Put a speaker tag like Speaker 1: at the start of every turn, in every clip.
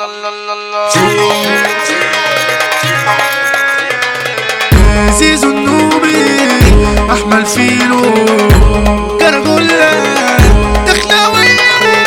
Speaker 1: زيزو النوبي احمل فيلو كرجولة دخلاوية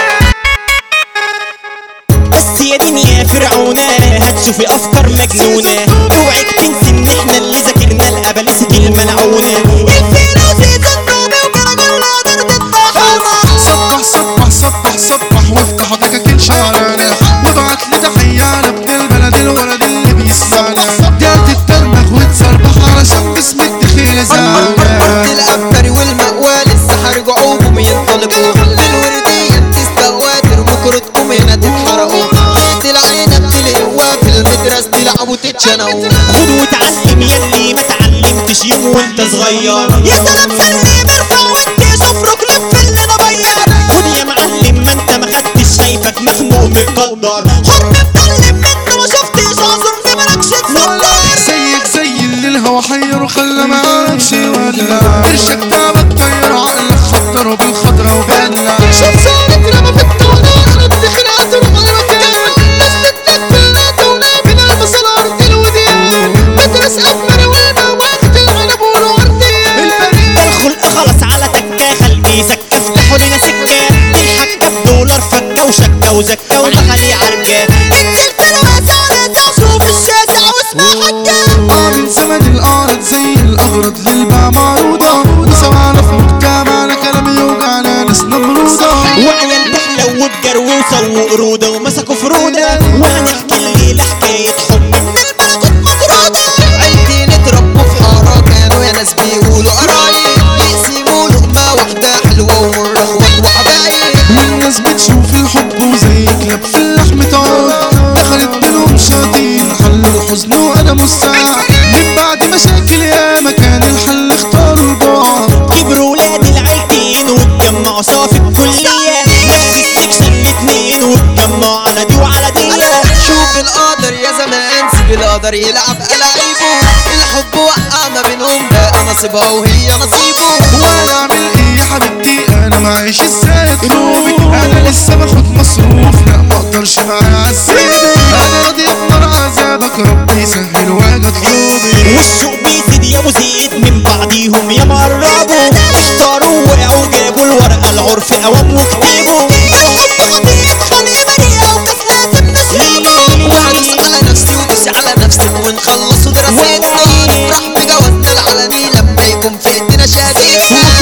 Speaker 2: بس يا دنيا فرعونة هتشوفي افكار مجنونة اوعك تنسي ان احنا اللي ذاكرنا الابلسة الملعونة الفيروز النوبي وكرجولة ضرب الطحانة
Speaker 1: صبح صبح صبح صبح وافتح دكاكين شعرانا وابعت لي تحية لابن البلد الولد اللي بيسمعنا ديت تترمخ وتصربح علشان جسمك دخيل زعلان
Speaker 3: الأبتر والمأوى لسه هرجعوا بهم ينطلقوا الوردية بتستوى ترموا كرتكم هنا تتحرقوا بيت العنب تلقوا في المدرسة تلعبوا تتشنقوا
Speaker 2: خد وتعلم يلي ما تعلمتش يوم وانت صغير يا سلام سلم ارفع وانت شفرك لف اللي انا بيار خد يا معلم ما انت ما خدتش شايفك مخنوق متقدر حر متعلم انت ما شفتش اعذر في مالكش تفكر
Speaker 1: زيك زي اللي الهوا حير وخلى ما عادش ولا قرشك تعبك طير عقلك خطره بالخضرة وبلا
Speaker 3: شوف صارت رمى في الطاولة أنا بتخنق تروح على مكان بس تتلف النادولة من المصل أرض الوديان بدرس أكبر وأنا واخد العنب والورديان
Speaker 2: الخلق خلص على تكة خلقي سكة افتحوا لنا سكة الحكة بدولار فكة وشكة وزكة ومحلي عركة انزل في الواسع شوف الشاسع واسمع حكة
Speaker 1: اه من زمن الارض زي الاغرض للباع معروضة وسمعنا في مجتمعنا كلام يوجعنا ناس نمرودة
Speaker 2: وعيال تحلو وبجرو وسووا قرودة ومسكوا فرودة وهنحكي الليلة حكاية حب من الملكوت مطرودة
Speaker 3: عيلتين اتربوا في حارة كانوا يا ناس بيقولوا قرايب يقسموا لقمة واحدة حلوة ومرة اخوات وحبايب
Speaker 1: والناس بتشوف الحب وزي كلاب في اللحم تعود دخلت بينهم شياطين حلوا الحزن وانا مستعد من بعد مشاكل ياما كان الحل اختاروا البعد
Speaker 2: كبروا ولاد العيلتين واتجمعوا سوا في الكلية نفس السكشن الاتنين واتجمعوا على دي وعلى دي
Speaker 3: شوف القدر يا زمان سيب القدر يلعب ألاعيبه الحب وقع ما بينهم بقى نصيبها وهي نصيبه
Speaker 1: وانا اعمل ايه يا حبيبتي انا معيش ازاي اطلبك انا لسه باخد مصروف لا ما اقدرش معايا عالسيبك انا راضي افطر عذابك ربي يسهل واجي اطلبك
Speaker 2: والسوق بيزيد يا وزيد من بعديهم يا مربوا اختاروا وقعوا جابوا الورقة العرف قوام وكتبوا الحب خطيب خلي مريا وبس لازم نشربه
Speaker 3: وهدوس على نفسي ودوس على نفسك ونخلص دراستنا نفرح بجوازنا العالمي لما يكون في ايدينا شهادتنا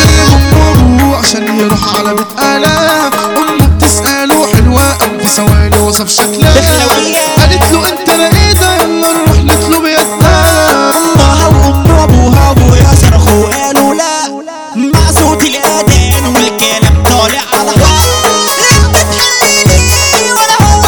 Speaker 1: وكلهم ابوه عشان يروح على بيت الاف امه بتساله حلوه قام في ثواني وصف شكلها
Speaker 2: دخلوية.
Speaker 1: قالت له انت لقيتها يلا نروح نطلب يدها
Speaker 2: امها وام ابوها وابويا صرخوا قالوا لا مع صوت الاذان والكلام طالع على حق بتحليني ولا هو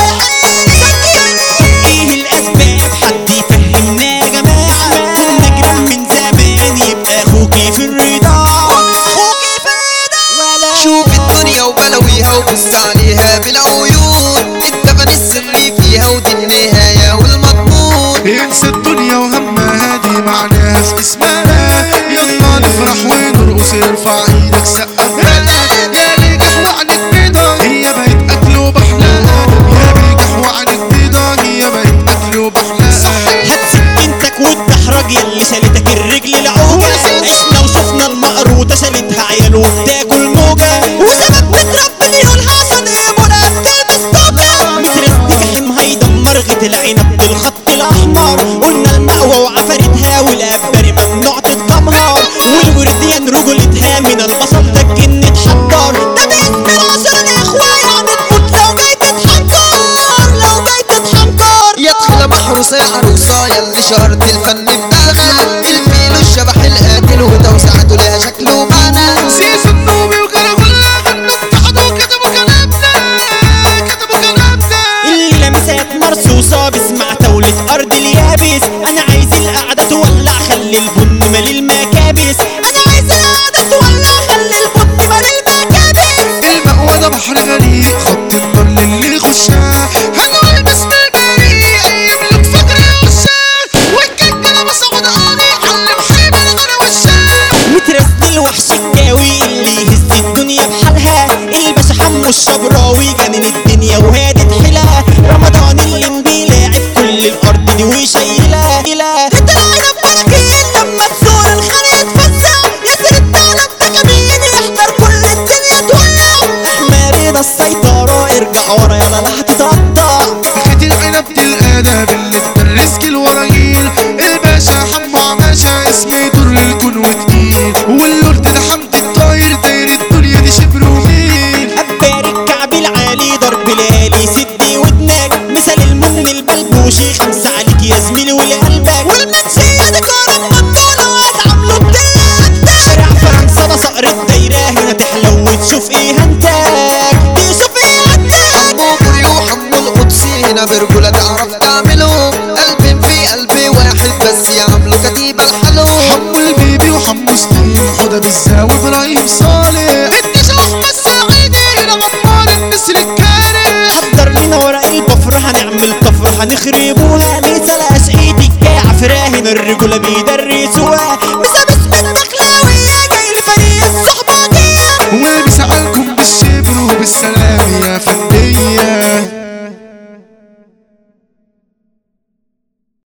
Speaker 2: يحليني ايه الاسباب حد يفهمنا يا جماعه كنا جيران من زمان يبقى اخوكي في الرضا اخوكي في الرضا ولا
Speaker 3: شوف الدنيا وبلاويها وبص عليها بالعيون الدفن السري فيها ودي النهاية والمضمون
Speaker 1: انسى الدنيا وهمها دي معناها في اسمها يلا نفرح ونرقص ارفع ايدك سقف لها يا بيجح وعنك بيضة هي بقت اكل وبحلاها يا بيجح وعنك بيضة هي بقت اكل وبحلاها
Speaker 2: هات سكينتك والدحرج يلي شالتك الرجل العوجة عشنا وشفنا المقروطة شالتها عيال وبتاكل موجة وسبب متربي مليون عشان ايمونا بتلبس توجة مترس جحيم هيدمر غيت العنب بالخط الاحمر قلنا المأوى وعفرتها والابري ممنوع تتجمهر والورديان رجلتها من البصل ده الجن اتحضر ده باسم العشر الاخوة يعني تموت لو جاي تتحنكر لو جاي تتحنكر
Speaker 3: يدخل محروسة يا عروسة يلي شهرت الفن بتاعنا الفيل الشبح القاتل وتوسعته لها شكل ومعنى
Speaker 1: سيس النوبي وكربلاء غنوا اتحدوا كتبوا كلامنا كتبوا كلامنا
Speaker 2: اللي لمسات مرصوصة بسمع تولة أرض اليابس أنا عايز القعدة تولع خلي البن مالي المكابس أنا عايز القعدة تولع خلي البن مالي المكابس
Speaker 1: المأوى ده بحر غريق خط النار للي يخشها هنقول باسم البريء يملك فجر يخشها والكلام
Speaker 2: هتتقطع
Speaker 1: خيط العنب دي الآداب اللي تدرسك الوراجيل الباشا حمو عماشة اسمي دور الكون وتقيل واللورد ده حمد الطاير داير الدنيا دي شبر وميل
Speaker 2: أبارك كعب العالي ضرب ليالي سدي ودناك مثال المن البلبوشي خمسة عليك يا زميلي ولقلبك والمنسية دي كرم مطولة وهتعاملوا بتاعتك شارع فرنسا ده صقر الدايرة هنا تحلو وتشوف ايه هنتاك تشوف ايه هنتاك
Speaker 3: حمو بري وحمو القدسي هنا برجولة تعرف تعمله قلب في قلب واحد بس يعملوا كتيبة الحلو
Speaker 1: حمو البيبي وحمو سليم حدى بالزاوي ابراهيم صالح
Speaker 3: انت احمد سعيدي هنا عمار النسر الكاري
Speaker 2: حضر لنا ورق البفرة هنعمل طفرة هنخربوها مثال اسعيد الجاع فراهن الرجولة بيدرسوها